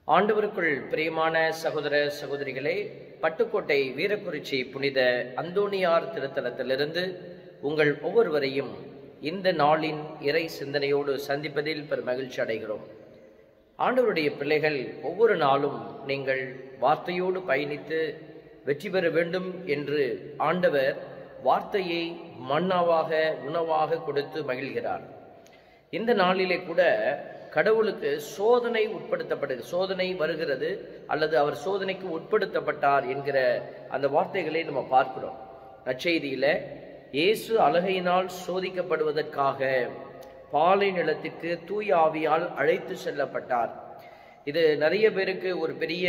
ஆண்டவருக்குள் பிரியமான சகோதர சகோதரிகளே பட்டுக்கோட்டை வீரக்குறிச்சி புனித அந்தோணியார் திருத்தலத்திலிருந்து உங்கள் ஒவ்வொருவரையும் இந்த நாளின் இறை சிந்தனையோடு சந்திப்பதில் பெரும் மகிழ்ச்சி அடைகிறோம் ஆண்டவருடைய பிள்ளைகள் ஒவ்வொரு நாளும் நீங்கள் வார்த்தையோடு பயணித்து வெற்றி பெற வேண்டும் என்று ஆண்டவர் வார்த்தையை மன்னாவாக உணவாக கொடுத்து மகிழ்கிறார் இந்த நாளிலே கூட கடவுளுக்கு சோதனை உட்படுத்தப்படுது சோதனை வருகிறது அல்லது அவர் சோதனைக்கு உட்படுத்தப்பட்டார் என்கிற அந்த வார்த்தைகளை நம்ம பார்க்கிறோம் நற்செய்தியில இயேசு அழகையினால் சோதிக்கப்படுவதற்காக பாலை நிலத்திற்கு தூய ஆவியால் அழைத்து செல்லப்பட்டார் இது நிறைய பேருக்கு ஒரு பெரிய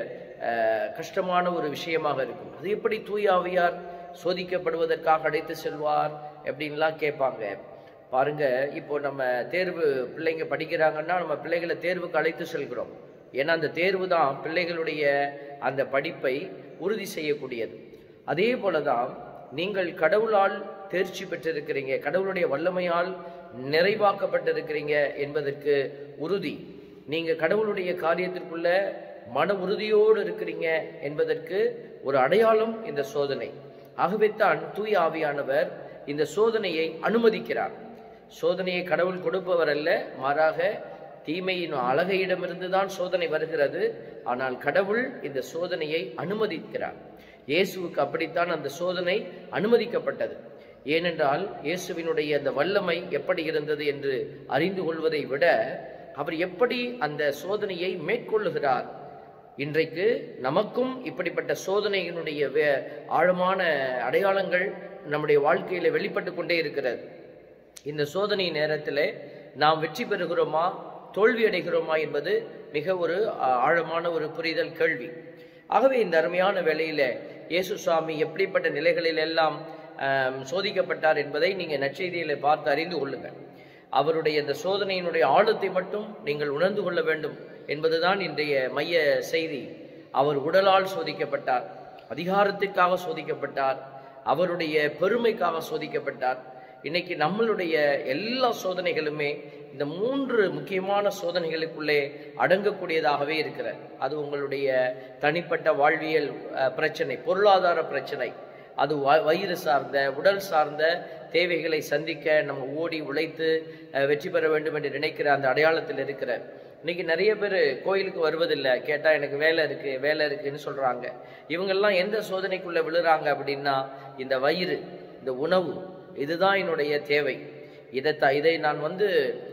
அஹ், கஷ்டமான ஒரு விஷயமாக இருக்கும் அது எப்படி தூய ஆவியார் சோதிக்கப்படுவதற்காக அழைத்து செல்வார் அப்படின்லாம் கேட்பாங்க பாருங்க இப்போ நம்ம தேர்வு பிள்ளைங்க படிக்கிறாங்கன்னா நம்ம பிள்ளைகளை தேர்வுக்கு அழைத்து செல்கிறோம் ஏன்னா அந்த தேர்வு தான் பிள்ளைகளுடைய அந்த படிப்பை உறுதி செய்யக்கூடியது அதே போல தான் நீங்கள் கடவுளால் தேர்ச்சி பெற்றிருக்கிறீங்க கடவுளுடைய வல்லமையால் நிறைவாக்கப்பட்டிருக்கிறீங்க என்பதற்கு உறுதி நீங்க கடவுளுடைய காரியத்திற்குள்ள மன உறுதியோடு இருக்கிறீங்க என்பதற்கு ஒரு அடையாளம் இந்த சோதனை ஆகவே தான் தூய ஆவியானவர் இந்த சோதனையை அனுமதிக்கிறார் சோதனையை கடவுள் கொடுப்பவர் அல்ல மாறாக தீமையின் அழகையிடமிருந்து தான் சோதனை வருகிறது ஆனால் கடவுள் இந்த சோதனையை அனுமதிக்கிறார் இயேசுவுக்கு அப்படித்தான் அந்த சோதனை அனுமதிக்கப்பட்டது ஏனென்றால் இயேசுவினுடைய அந்த வல்லமை எப்படி இருந்தது என்று அறிந்து கொள்வதை விட அவர் எப்படி அந்த சோதனையை மேற்கொள்ளுகிறார் இன்றைக்கு நமக்கும் இப்படிப்பட்ட சோதனையினுடைய வே- ஆழமான அடையாளங்கள் நம்முடைய வாழ்க்கையில வெளிப்பட்டு கொண்டே இருக்கிறது இந்த சோதனை நேரத்தில் நாம் வெற்றி பெறுகிறோமா தோல்வி அடைகிறோமா என்பது மிக ஒரு ஆ- ஆழமான ஒரு புரிதல் கேள்வி ஆகவே இந்த அருமையான வேளையில இயேசு சுவாமி எப்படிப்பட்ட நிலைகளில் எல்லாம் ஆம், சோதிக்கப்பட்டார் என்பதை நீங்க நற்செய்தியில பார்த்து அறிந்து கொள்ளுங்கள் அவருடைய இந்த சோதனையினுடைய ஆழத்தை மட்டும் நீங்கள் உணர்ந்து கொள்ள வேண்டும் என்பதுதான் இன்றைய மைய செய்தி அவர் உடலால் சோதிக்கப்பட்டார் அதிகாரத்திற்காக சோதிக்கப்பட்டார் அவருடைய பெருமைக்காக சோதிக்கப்பட்டார் இன்னைக்கு நம்மளுடைய எல்லா சோதனைகளுமே இந்த மூன்று முக்கியமான சோதனைகளுக்குள்ளே அடங்கக்கூடியதாகவே இருக்கிறது அது உங்களுடைய தனிப்பட்ட வாழ்வியல் அஹ், பிரச்சனை பொருளாதார பிரச்சனை அது வ- வயிறு சார்ந்த உடல் சார்ந்த தேவைகளை சந்திக்க நம்ம ஓடி உழைத்து அஹ், வெற்றி பெற வேண்டும் என்று நினைக்கிற அந்த அடையாளத்தில் இருக்கிற இன்னைக்கு நிறைய பேர் கோயிலுக்கு வருவதில்லை கேட்டால் எனக்கு வேலை இருக்கு வேலை இருக்குன்னு சொல்றாங்க இவங்கெல்லாம் எந்த சோதனைக்குள்ள விழுறாங்க அப்படின்னா இந்த வயிறு இந்த உணவு இதுதான் என்னுடைய தேவை இதை த- இதை நான் வந்து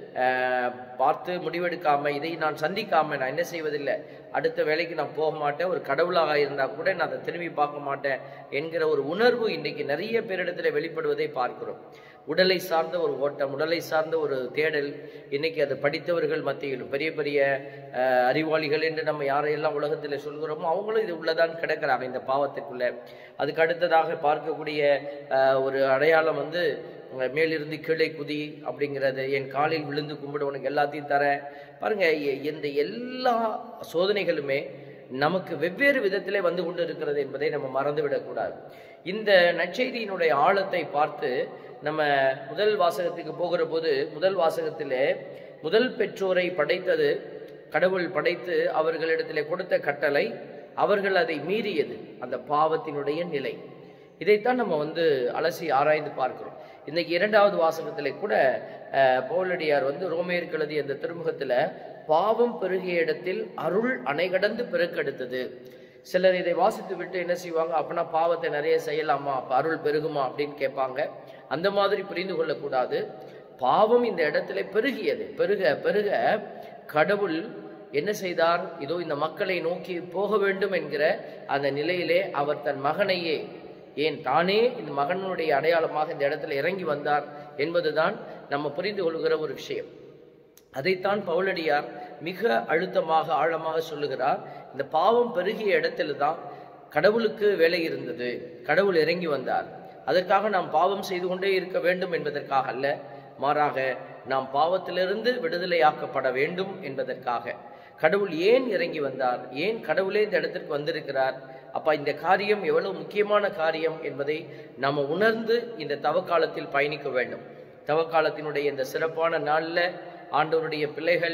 அஹ், பார்த்து முடிவெடுக்காம இதை நான் சந்திக்காம நான் என்ன செய்வதில்லை அடுத்த வேலைக்கு நான் போக மாட்டேன் ஒரு கடவுளாக இருந்தால் கூட நான் அதை திரும்பி பார்க்க மாட்டேன் என்கிற ஒரு உணர்வு இன்னைக்கு நிறைய பேரிடத்துல வெளிப்படுவதை பார்க்கிறோம் உடலை சார்ந்த ஒரு ஓட்டம் உடலை சார்ந்த ஒரு தேடல் இன்னைக்கு அது படித்தவர்கள் மத்தியிலும் பெரிய பெரிய அஹ், அறிவாளிகள் என்று நம்ம யாரையெல்லாம் உலகத்தில் சொல்கிறோமோ அவங்களும் இது உள்ளதான் கிடக்கிறாங்க இந்த பாவத்துக்குள்ள அதுக்கு அடுத்ததாக பார்க்கக்கூடிய அஹ், ஒரு அடையாளம் வந்து அஹ், மேலிருந்து கீழே குதி அப்படிங்கிறது என் காலில் விழுந்து கும்பிடு உனக்கு எல்லாத்தையும் தரேன் பாருங்க எ- இந்த எல்லா சோதனைகளுமே நமக்கு வெவ்வேறு விதத்திலே வந்து கொண்டு இருக்கிறது என்பதை நம்ம மறந்துவிடக்கூடாது இந்த நற்செய்தியினுடைய ஆழத்தை பார்த்து நம்ம முதல் வாசகத்துக்கு போகிற போது முதல் வாசகத்திலே முதல் பெற்றோரை படைத்தது கடவுள் படைத்து அவர்களிடத்திலே கொடுத்த கட்டளை அவர்கள் அதை மீறியது அந்த பாவத்தினுடைய நிலை இதைத்தான் நம்ம வந்து அலசி ஆராய்ந்து பார்க்கிறோம் இன்னைக்கு இரண்டாவது வாசகத்திலே கூட அஹ், பவுலடியார் வந்து ரோமையர் எழுதிய அந்த திருமுகத்துல பாவம் பெருகிய இடத்தில் அருள் அணைகடந்து பெருக்கெடுத்தது சிலர் இதை வாசித்து விட்டு என்ன செய்வாங்க அப்பனா பாவத்தை நிறைய செய்யலாமா அப்ப அருள் பெருகுமா அப்படின்னு கேட்பாங்க அந்த மாதிரி புரிந்து கொள்ளக்கூடாது பாவம் இந்த இடத்துல பெருகியது பெருக பெருக கடவுள் என்ன செய்தார் இதோ இந்த மக்களை நோக்கி போக வேண்டும் என்கிற அந்த நிலையிலே அவர் தன் மகனையே ஏன் தானே இந்த மகனுடைய அடையாளமாக இந்த இடத்துல இறங்கி வந்தார் என்பதுதான் நம்ம புரிந்து கொள்கிற ஒரு விஷயம் அதைத்தான் பவுலடியார் மிக அழுத்தமாக ஆழமாக சொல்லுகிறார் இந்த பாவம் பெருகிய இடத்துல தான் கடவுளுக்கு வேலை இருந்தது கடவுள் இறங்கி வந்தார் அதற்காக நாம் பாவம் செய்து கொண்டே இருக்க வேண்டும் என்பதற்காக அல்ல மாறாக நாம் பாவத்திலிருந்து விடுதலையாக்கப்பட வேண்டும் என்பதற்காக கடவுள் ஏன் இறங்கி வந்தார் ஏன் கடவுளே இந்த இடத்திற்கு வந்திருக்கிறார் அப்ப இந்த காரியம் எவ்வளவு முக்கியமான காரியம் என்பதை நாம் உணர்ந்து இந்த தவக்காலத்தில் பயணிக்க வேண்டும் தவக்காலத்தினுடைய இந்த சிறப்பான நாளில் ஆண்டவருடைய பிள்ளைகள்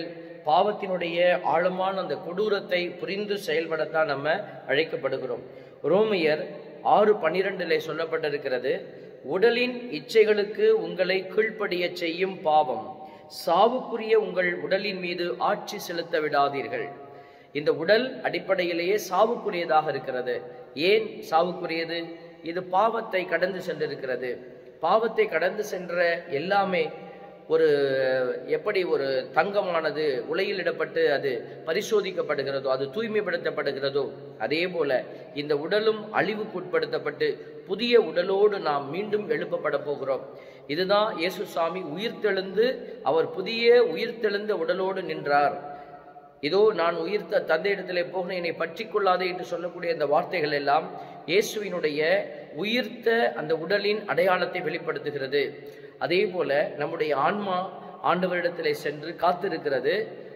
பாவத்தினுடைய ஆழமான அந்த கொடூரத்தை புரிந்து செயல்படத்தான் நம்ம அழைக்கப்படுகிறோம் ரோமியர் ஆறு பன்னிரெண்டிலே சொல்லப்பட்டிருக்கிறது உடலின் இச்சைகளுக்கு உங்களை கீழ்ப்படிய செய்யும் பாவம் சாவுக்குரிய உங்கள் உடலின் மீது ஆட்சி செலுத்த விடாதீர்கள் இந்த உடல் அடிப்படையிலேயே சாவுக்குரியதாக இருக்கிறது ஏன் சாவுக்குரியது இது பாவத்தை கடந்து சென்றிருக்கிறது பாவத்தை கடந்து சென்ற எல்லாமே ஒரு எப்படி ஒரு தங்கமானது உலையிலிடப்பட்டு அது பரிசோதிக்கப்படுகிறதோ அது தூய்மைப்படுத்தப்படுகிறதோ அதே போல இந்த உடலும் அழிவுக்குட்படுத்தப்பட்டு புதிய உடலோடு நாம் மீண்டும் எழுப்பப்பட போகிறோம் இதுதான் இயேசு சாமி உயிர்த்தெழுந்து அவர் புதிய உயிர்த்தெழுந்த உடலோடு நின்றார் இதோ நான் உயிர்த்த தந்தையிடத்திலே போகணும் என்னை பற்றி கொள்ளாதே என்று சொல்லக்கூடிய இந்த வார்த்தைகள் எல்லாம் இயேசுவினுடைய உயிர்த்த அந்த உடலின் அடையாளத்தை வெளிப்படுத்துகிறது அதே போல நம்முடைய ஆன்மா ஆண்டவரிடத்திலே சென்று காத்திருக்கிறது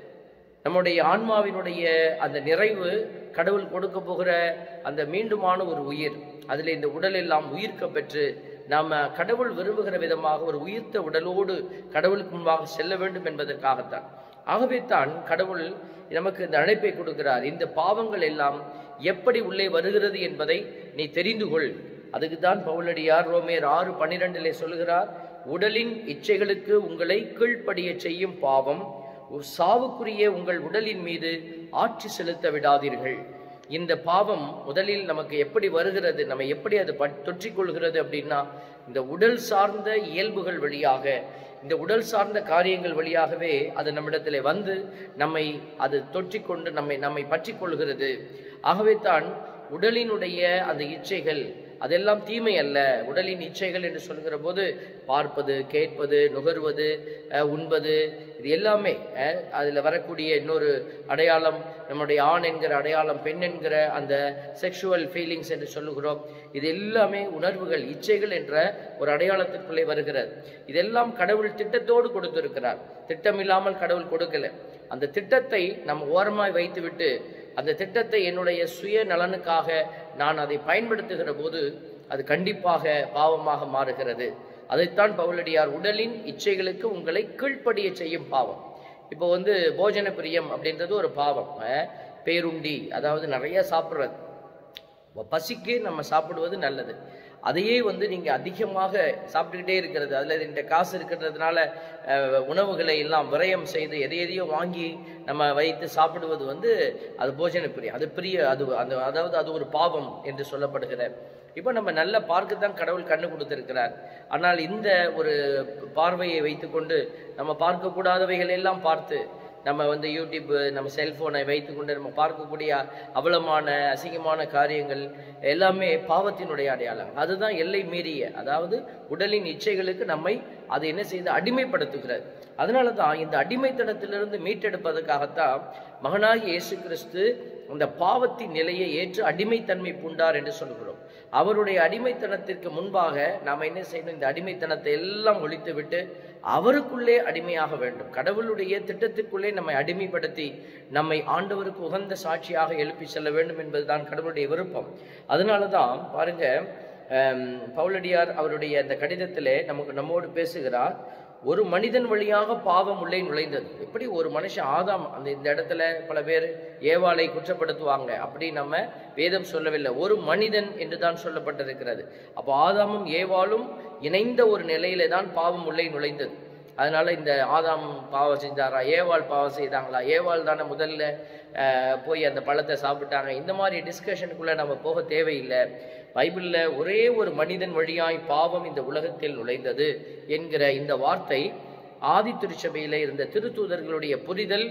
நம்முடைய ஆன்மாவினுடைய அந்த நிறைவு கடவுள் கொடுக்க போகிற அந்த மீண்டுமான ஒரு உயிர் அதில் இந்த உடல் எல்லாம் உயிர்க்க பெற்று நாம கடவுள் விரும்புகிற விதமாக ஒரு உயிர்த்த உடலோடு கடவுளுக்கு முன்பாக செல்ல வேண்டும் என்பதற்காகத்தான் ஆகவே தான் கடவுள் நமக்கு இந்த அழைப்பை கொடுக்கிறார் இந்த பாவங்கள் எல்லாம் எப்படி உள்ளே வருகிறது என்பதை நீ தெரிந்து கொள் அதுக்கு தான் பவுலடியார் ரோமேர் ஆறு பன்னிரெண்டிலே சொல்லுகிறார் உடலின் இச்சைகளுக்கு உங்களை கீழ்ப்படிய செய்யும் பாவம் சாவுக்குரிய உங்கள் உடலின் மீது ஆட்சி செலுத்த விடாதீர்கள் இந்த பாவம் முதலில் நமக்கு எப்படி வருகிறது நம்ம எப்படி அது பட் தொற்றிக் கொள்கிறது அப்படின்னா இந்த உடல் சார்ந்த இயல்புகள் வழியாக இந்த உடல் சார்ந்த காரியங்கள் வழியாகவே அது நம்மிடத்தில் வந்து நம்மை அது தொற்றிக்கொண்டு நம்மை நம்மை பற்றி கொள்கிறது ஆகவே தான் உடலினுடைய அந்த இச்சைகள் அதெல்லாம் தீமை அல்ல உடலின் இச்சைகள் என்று சொல்கிற போது பார்ப்பது கேட்பது நுகர்வது அஹ், உண்பது இது எல்லாமே அஹ், அதில் வரக்கூடிய இன்னொரு அடையாளம் நம்முடைய ஆண் என்கிற அடையாளம் பெண் என்கிற அந்த செக்ஷுவல் ஃபீலிங்ஸ் என்று சொல்லுகிறோம் இது எல்லாமே உணர்வுகள் இச்சைகள் என்ற ஒரு அடையாளத்திற்குள்ளே வருகிறது இதெல்லாம் கடவுள் திட்டத்தோடு கொடுத்திருக்கிறார் திட்டமில்லாமல் கடவுள் கொடுக்கல அந்த திட்டத்தை நம் ஓரமாய் வைத்துவிட்டு அந்த திட்டத்தை என்னுடைய சுய நலனுக்காக நான் அதை பயன்படுத்துகிற போது அது கண்டிப்பாக பாவமாக மாறுகிறது அதைத்தான் பவுலடியார் உடலின் இச்சைகளுக்கு உங்களை கீழ்ப்படிய செய்யும் பாவம் இப்போ வந்து போஜன பிரியம் அப்படின்றது ஒரு பாவம் அஹ், பேருண்டி அதாவது நிறைய சாப்பிட்றது பசிக்கு நம்ம சாப்பிடுவது நல்லது அதையே வந்து நீங்கள் அதிகமாக சாப்பிட்டுக்கிட்டே இருக்கிறது அதில் இந்த காசு இருக்கிறதுனால அஹ், உணவுகளை எல்லாம் விரயம் செய்து எதை எதையோ வாங்கி நம்ம வைத்து சாப்பிடுவது வந்து அது போஜன பிரியம் அது பிரிய அது அந்த அதாவது அது ஒரு பாவம் என்று சொல்லப்படுகிற இப்போ நம்ம நல்ல பார்க்க தான் கடவுள் கண்ணு கொடுத்திருக்கிறார் ஆனால் இந்த ஒரு பார்வையை வைத்துக்கொண்டு நம்ம பார்க்கக்கூடாதவைகள் எல்லாம் பார்த்து நம்ம வந்து யூடியூப் நம்ம செல்போனை வைத்துக்கொண்டு நம்ம பார்க்கக்கூடிய அவலமான அசிங்கமான காரியங்கள் எல்லாமே பாவத்தினுடைய அடையாளம் அதுதான் எல்லை மீறிய அதாவது உடலின் இச்சைகளுக்கு நம்மை அது என்ன செய்து அடிமைப்படுத்துகிறது அதனால தான் இந்த அடிமைத்தனத்திலிருந்து மீட்டெடுப்பதற்காகத்தான் மகனாகி இயேசு கிறிஸ்து அந்த பாவத்தின் நிலையை ஏற்று அடிமைத்தன்மை பூண்டார் என்று சொல்கிறோம் அவருடைய அடிமைத்தனத்திற்கு முன்பாக நாம் என்ன செய்யணும் இந்த அடிமைத்தனத்தை எல்லாம் ஒழித்து விட்டு அவருக்குள்ளே அடிமையாக வேண்டும் கடவுளுடைய திட்டத்திற்குள்ளே நம்மை அடிமைப்படுத்தி நம்மை ஆண்டவருக்கு உகந்த சாட்சியாக எழுப்பி செல்ல வேண்டும் என்பதுதான் கடவுளுடைய விருப்பம் அதனால தான் பாருங்க ஆம், பவுலடியார் அவருடைய அந்த கடிதத்திலே நமக்கு நம்மோடு பேசுகிறார் ஒரு மனிதன் வழியாக பாவம் உள்ளே நுழைந்தது எப்படி ஒரு மனுஷன் ஆதாம் அந்த இந்த இடத்துல பல பேர் ஏவாளை குற்றப்படுத்துவாங்க அப்படி நம்ம வேதம் சொல்லவில்லை ஒரு மனிதன் என்று தான் சொல்லப்பட்டிருக்கிறது அப்போ ஆதாமும் ஏவாளும் இணைந்த ஒரு நிலையில தான் பாவம் உள்ளே நுழைந்தது அதனால இந்த ஆதாம் பாவம் செஞ்சாரா ஏவாள் பாவம் செய்தாங்களா ஏவாள் தானே முதல்ல அஹ், போய் அந்த பழத்தை சாப்பிட்டாங்க இந்த மாதிரி டிஸ்கஷனுக்குள்ள நம்ம போக தேவையில்லை பைபிளில் ஒரே ஒரு மனிதன் வழியாய் பாவம் இந்த உலகத்தில் நுழைந்தது என்கிற இந்த வார்த்தை ஆதி திருச்சபையில இருந்த திருத்தூதர்களுடைய புரிதல்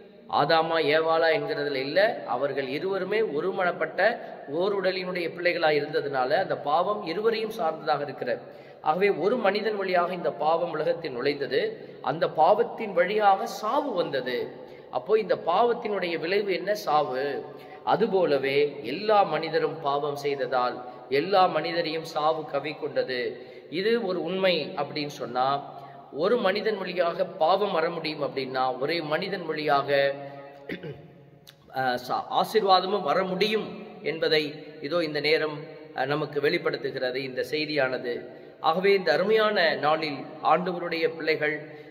ஆதாமா ஏவாளா என்கிறதுல இல்லை அவர்கள் இருவருமே ஒருமனப்பட்ட ஓருடலினுடைய பிள்ளைகளாய் இருந்ததுனால அந்த பாவம் இருவரையும் சார்ந்ததாக இருக்கிறது ஆகவே ஒரு மனிதன் வழியாக இந்த பாவம் உலகத்தில் நுழைந்தது அந்த பாவத்தின் வழியாக சாவு வந்தது அப்போ இந்த பாவத்தினுடைய விளைவு என்ன சாவு அதுபோலவே எல்லா மனிதரும் பாவம் செய்ததால் எல்லா மனிதரையும் சாவு கவி கொண்டது இது ஒரு உண்மை அப்படின்னு சொன்னா ஒரு மனிதன் வழியாக பாவம் வர முடியும் அப்படின்னா ஒரே மனிதன் வழியாக அஹ், சா- ஆசீர்வாதமும் வர முடியும் என்பதை இதோ இந்த நேரம் அஹ், நமக்கு வெளிப்படுத்துகிறது இந்த செய்தியானது ஆகவே இந்த அருமையான நாளில் ஆண்டவருடைய பிள்ளைகள்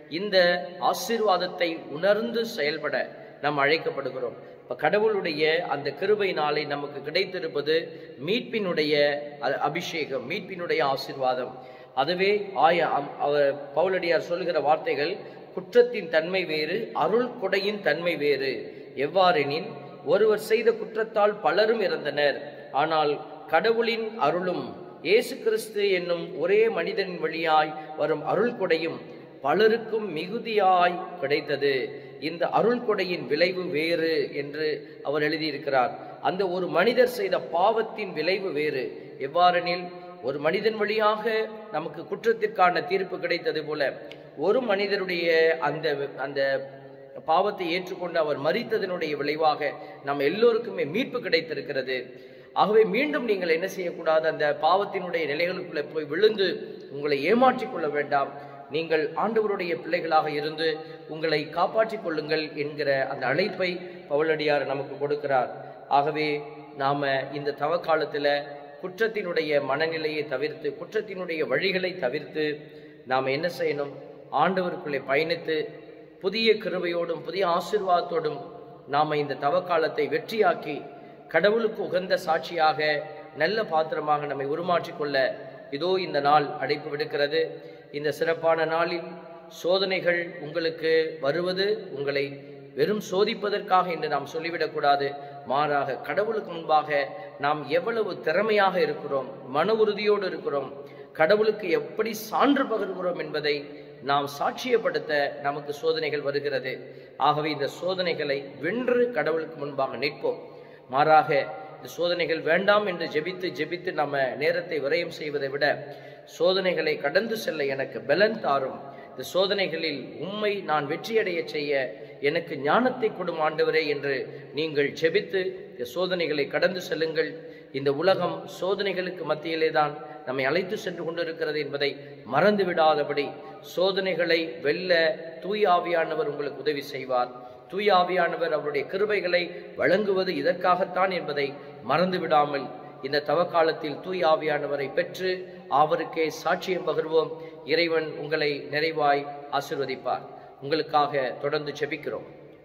இந்த ஆசீர்வாதத்தை உணர்ந்து செயல்பட நாம் அழைக்கப்படுகிறோம் இப்ப கடவுளுடைய அந்த கிருபை நாளை நமக்கு கிடைத்திருப்பது மீட்பினுடைய அ- அபிஷேகம் மீட்பினுடைய ஆசீர்வாதம் அதுவே ஆய அம்- அவர் பவுலடியார் சொல்லுகிற வார்த்தைகள் குற்றத்தின் தன்மை வேறு அருள் கொடையின் தன்மை வேறு எவ்வாறெனில் ஒருவர் செய்த குற்றத்தால் பலரும் இறந்தனர் ஆனால் கடவுளின் அருளும் இயேசு கிறிஸ்து என்னும் ஒரே மனிதனின் வழியாய் வரும் அருள் கொடையும் பலருக்கும் மிகுதியாய் கிடைத்தது இந்த அருள் கொடையின் விளைவு வேறு என்று அவர் எழுதியிருக்கிறார் அந்த ஒரு மனிதர் செய்த பாவத்தின் விளைவு வேறு எவ்வாறெனில் ஒரு மனிதன் வழியாக நமக்கு குற்றத்திற்கான தீர்ப்பு கிடைத்தது போல ஒரு மனிதருடைய அந்த அந்த பாவத்தை ஏற்றுக்கொண்டு அவர் மரித்ததனுடைய விளைவாக நம்ம எல்லோருக்குமே மீட்பு கிடைத்திருக்கிறது ஆகவே மீண்டும் நீங்கள் என்ன செய்யக்கூடாது அந்த பாவத்தினுடைய நிலைகளுக்குள்ளே போய் விழுந்து உங்களை ஏமாற்றிக் கொள்ள வேண்டாம் நீங்கள் ஆண்டவருடைய பிள்ளைகளாக இருந்து உங்களை காப்பாற்றிக் கொள்ளுங்கள் என்கிற அந்த அழைப்பை பவுலடியார் நமக்கு கொடுக்கிறார் ஆகவே நாம இந்த தவக்காலத்தில் குற்றத்தினுடைய மனநிலையை தவிர்த்து குற்றத்தினுடைய வழிகளை தவிர்த்து நாம் என்ன செய்யணும் ஆண்டவருக்குள்ளே பயணித்து புதிய கிருபையோடும் புதிய ஆசீர்வாதத்தோடும் நாம் இந்த தவக்காலத்தை வெற்றியாக்கி கடவுளுக்கு உகந்த சாட்சியாக நல்ல பாத்திரமாக நம்மை உருமாற்றிக் கொள்ள இதோ இந்த நாள் அழைப்பு விடுக்கிறது இந்த சிறப்பான நாளில் சோதனைகள் உங்களுக்கு வருவது உங்களை வெறும் சோதிப்பதற்காக என்று நாம் சொல்லிவிடக்கூடாது மாறாக கடவுளுக்கு முன்பாக நாம் எவ்வளவு திறமையாக இருக்கிறோம் மன உறுதியோடு இருக்கிறோம் கடவுளுக்கு எப்படி சான்று பகர்கிறோம் என்பதை நாம் சாட்சியப்படுத்த நமக்கு சோதனைகள் வருகிறது ஆகவே இந்த சோதனைகளை வென்று கடவுளுக்கு முன்பாக நிற்போம் மாறாக இந்த சோதனைகள் வேண்டாம் என்று ஜெபித்து ஜெபித்து நம்ம நேரத்தை விரயம் செய்வதை விட சோதனைகளை கடந்து செல்ல எனக்கு பலன் தாரும் இந்த சோதனைகளில் உம்மை நான் வெற்றியடைய செய்ய எனக்கு ஞானத்தை கொடும் ஆண்டவரே என்று நீங்கள் ஜெபித்து இந்த சோதனைகளை கடந்து செல்லுங்கள் இந்த உலகம் சோதனைகளுக்கு மத்தியிலே தான் நம்மை அழைத்து சென்று கொண்டிருக்கிறது என்பதை மறந்து விடாதபடி சோதனைகளை வெல்ல தூய ஆவியானவர் உங்களுக்கு உதவி செய்வார் தூய ஆவியானவர் அவருடைய கிருபைகளை வழங்குவது இதற்காகத்தான் என்பதை மறந்து விடாமல் இந்த தவக்காலத்தில் தூய ஆவியானவரை பெற்று அவருக்கே சாட்சியம் பகிர்வோம் இறைவன் உங்களை நிறைவாய் ஆசிர்வதிப்பார் உங்களுக்காக தொடர்ந்து செபிக்கிறோம்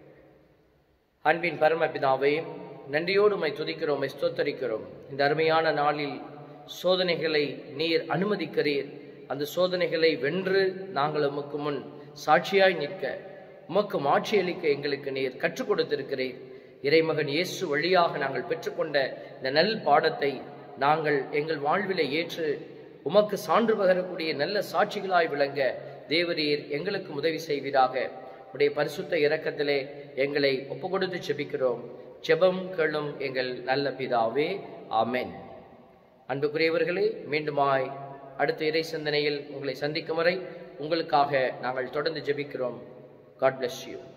அன்பின் பரமபிதாவே நன்றியோடு உம்மை துதிக்கிறோம் உம்மை ஸ்தோத்தரிக்கிறோம் இந்த அருமையான நாளில் சோதனைகளை நீர் அனுமதிக்கிறீர் அந்த சோதனைகளை வென்று நாங்கள் உமக்கு முன் சாட்சியாய் நிற்க உமக்கு மாட்சியளிக்க எங்களுக்கு நீர் கற்றுக் கொடுத்திருக்கிறீர் இறைமகன் இயேசு வழியாக நாங்கள் பெற்றுக்கொண்ட இந்த நல் பாடத்தை நாங்கள் எங்கள் வாழ்விலை ஏற்று உமக்கு சான்று பகரக்கூடிய நல்ல சாட்சிகளாய் விளங்க தேவரீர் எங்களுக்கு உதவி செய்வீராக உடைய பரிசுத்த இரக்கத்திலே எங்களை ஒப்பு கொடுத்து செபிக்கிறோம் செபம் கேளும் எங்கள் நல்ல பிதாவே ஆமென் அன்புக்குரியவர்களே மீண்டுமாய் அடுத்த இறை சிந்தனையில் உங்களை சந்திக்கும் வரை உங்களுக்காக நாங்கள் தொடர்ந்து ஜெபிக்கிறோம் காட் bless you